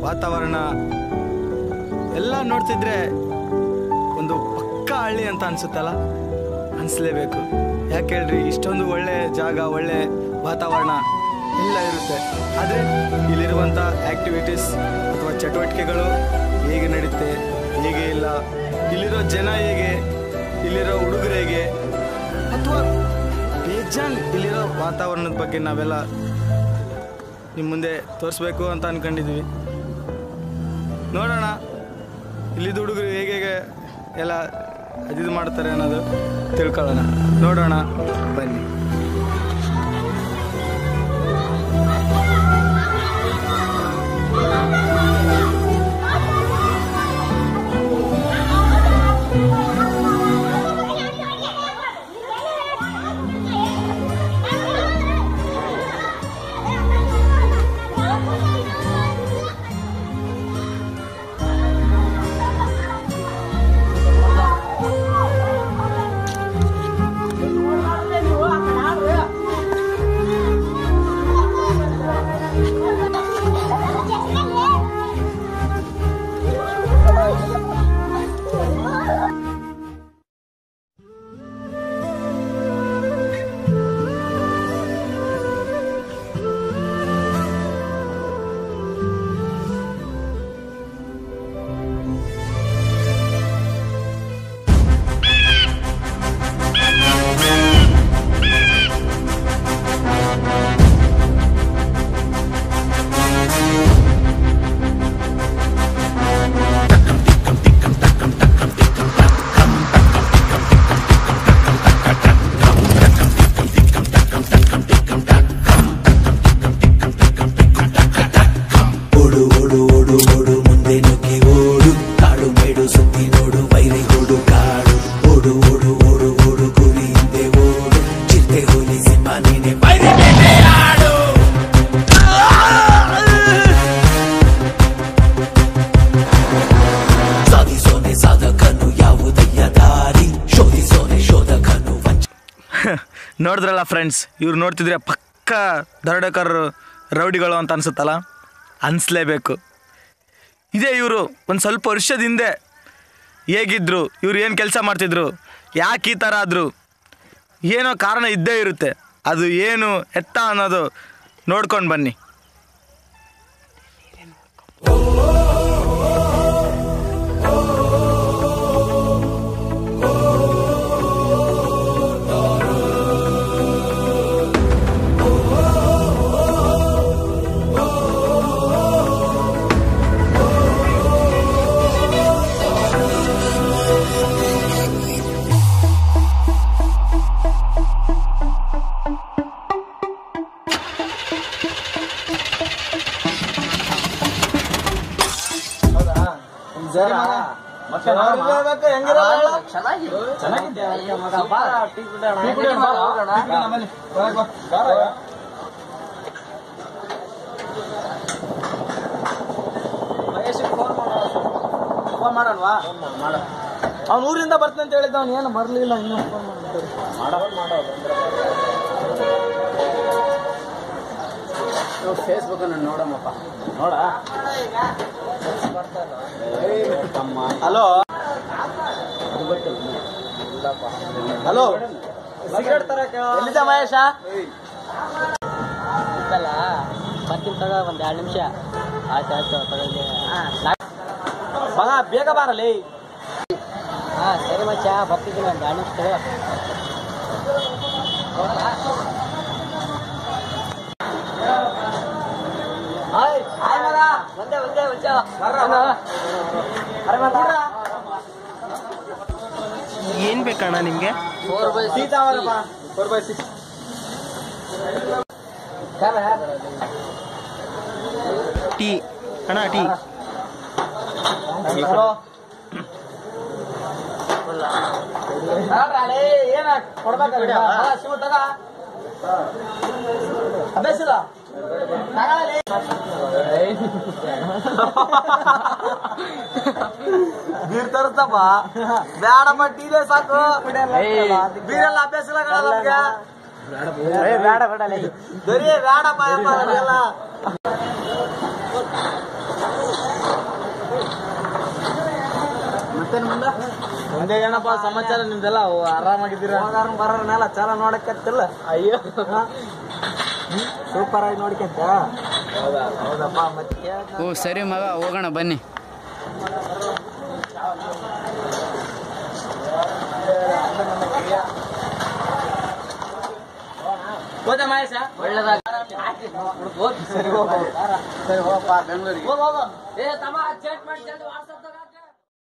ವಾತಾವರಣ ಎಲ್ಲ ನೋಡ್ತಿದ್ರೆ ಒಂದು ಪಕ್ಕ ಹಳ್ಳಿ ಅಂತ ಅನ್ಸುತ್ತಲ್ಲ ಅನಿಸ್ಲೇಬೇಕು ಯಾಕೆ ಹೇಳ್ರಿ ಇಷ್ಟೊಂದು ಒಳ್ಳೆ ಜಾಗ ಒಳ್ಳೆ ವಾತಾವರಣ ಎಲ್ಲ ಇರುತ್ತೆ ಆದರೆ ಇಲ್ಲಿರುವಂಥ ಆ್ಯಕ್ಟಿವಿಟೀಸ್ ಅಥವಾ ಚಟುವಟಿಕೆಗಳು ಹೇಗೆ ನಡೀತೆ ಹೇಗೆ ಇಲ್ಲ ಇಲ್ಲಿರೋ ಜನ ಹೇಗೆ ಇಲ್ಲಿರೋ ಹುಡುಗರು ಹೇಗೆ ಅಥವಾ ಬೇಜಾನ್ ಇಲ್ಲಿರೋ ವಾತಾವರಣದ ಬಗ್ಗೆ ನಾವೆಲ್ಲ ನಿಮ್ಮ ಮುಂದೆ ತೋರಿಸ್ಬೇಕು ಅಂತ ಅನ್ಕೊಂಡಿದ್ವಿ ನೋಡೋಣ ಇಲ್ಲಿದ್ದ ಹುಡುಗರು ಹೇಗೆ ಹೇಗೆ ಎಲ್ಲ ಇದು ಮಾಡ್ತಾರೆ ಅನ್ನೋದು ತಿಳ್ಕೊಳ್ಳೋಣ ನೋಡೋಣ ಬನ್ನಿ ಓಡು ಓಡು ಓಡು ಓಡು ಮುಂದೆ ನುಗ್ಗಿ ಓಡು ಕಾಡು ಮೇಡು ಸುತ್ತಿ ನೋಡು ವೈರಿ ಓಡು ಕಾಡು ಓಡು ಓಡು ಓಡು ಓಡು ಗುರಿ ಹಿಂದೆ ಓಡು ಚಿರತೆ ಹುಲಿ ಸಿಂಹ ನೀನೆ ವೈರಿ ಮೇಲೆ ಆಡು ಸಾಧಿಸೋನೆ ಸಾಧಕನು ಯಾವುದಯ್ಯ ದಾರಿ ಶೋಧಿಸೋನೆ ಶೋಧಕನು ವಂಚ ನೋಡಿದ್ರಲ್ಲ ಫ್ರೆಂಡ್ಸ್ ಇವ್ರು ನೋಡ್ತಿದ್ರೆ ಪಕ್ಕ ದರೋಡೆಕರರು ರೌಡಿಗಳು ಅಂತ ಅನ್ಸುತ್ತಲ್ಲ ಅನಿಸ್ಲೇಬೇಕು ಇದೇ ಇವರು ಒಂದು ಸ್ವಲ್ಪ ವರ್ಷದ ಹಿಂದೆ ಹೇಗಿದ್ರು ಇವ್ರು ಏನು ಕೆಲಸ ಮಾಡ್ತಿದ್ರು ಯಾಕೆ ಈ ಥರ ಆದರು ಏನೋ ಕಾರಣ ಇದ್ದೇ ಇರುತ್ತೆ ಅದು ಏನು ಎತ್ತ ಅನ್ನೋದು ನೋಡ್ಕೊಂಡು ಬನ್ನಿ ಫೋನ್ ಮಾಡಲ್ವಾ ಅವ್ನ ಊರಿಂದ ಬರ್ತೀನಿ ಅಂತ ಹೇಳಿದ್ದ ಅವ್ನು ಏನು ಬರ್ಲಿಲ್ಲ ಇನ್ನೂ ಫೋನ್ ಮಾಡ್ತಾರೆ ಫೇಸ್ಬುಕ್ ನೋಡಮ್ಮಪ್ಪ ನೋಡ ಹಲೋ ಹಲೋ ಸಿಗರೇಟ್ ತರ ಎಲ್ಲಿದ್ದ ಮಹೇಶ ಇತ್ತಲ್ಲ ಬರ್ತೀನಿ ತಗೋ ಒಂದ್ ಎರಡು ನಿಮಿಷ ಆಯ್ತು ಆಯ್ತು ತಗೊಂಡೆ ಮಗ ಬೇಗ ಬಾರಲಿ ಹಾ ಸರಿ ಮಚ್ಚ ಬರ್ತಿದ್ದೀನಿ ಒಂದ್ ಎರಡು ನಿಮಿಷ ತಗೋ ಹಾಯ್ ಹಾಯ್ ಮಗ ಒಂದೇ ಒಂದೇ ಮಚ್ಚ ಅರೆ ಮಗ ಏನು ಬೇಕಣ್ಣ ನಿಮಗೆ ಫೋರ್ ಬೈ ಸೀತಾ ಅವರಪ್ಪ ಫೋರ್ ಬೈ ಸಿಕ್ಸ್ ಟೀ ಅಣ್ಣ ಟೀ ಏನ ಕೊಡ್ಬೇಕಲ್ಲ ಶಿವ ತಗ ಅಭ್ಯಾಸ ಇಲ್ಲ ತಗೊಳ್ಳಿ. ಬೀರ್ ತರುತ್ತಪ್ಪ ಬೇಡಪ್ಪ ಟೀಲೇ ಸಾಕು ಬೀರೆಲ್ಲ ಅಭ್ಯಾಸ ಇಲ್ಲ ಕಣ ನಮ್ಗೆ ಬೇಡ ಬೇಡ ಬರೀ ಬೇಡಪ್ಪ ಯಪ್ಪ ನಮ್ಗೆಲ್ಲ ಮುಂದೆ ಏನಪ್ಪ ಸಮಾಚಾರ ನಿಮ್ದೆಲ್ಲ ಆರಾಮಾಗಿದ್ದೀರಾ ಹೋಗಾರ ಬರೋರ್ನೆಲ್ಲ ಚಾಲ ನೋಡಕತ್ತಿಲ್ಲ ಅಯ್ಯೋ ಸೂಪರ್ ಆಗಿ ನೋಡ್ಕೊಂತ ಹೌದಾ ಹೌದಪ್ಪ ಮತ್ತೆ ಓ ಸರಿ ಮಗ ಹೋಗೋಣ ಬನ್ನಿ ಹೋದ ಮಹೇಶ ಒಳ್ಳೇದಾಗ ಸರಿ ಹೋಗಪ್ಪ ಬೆಂಗಳೂರಿಗೆ ಏ ತಮ್ಮ ಚೇಟ್ ಮಾಡಿ ಜಲ್ದಿ ವಾಟ್ಸಪ್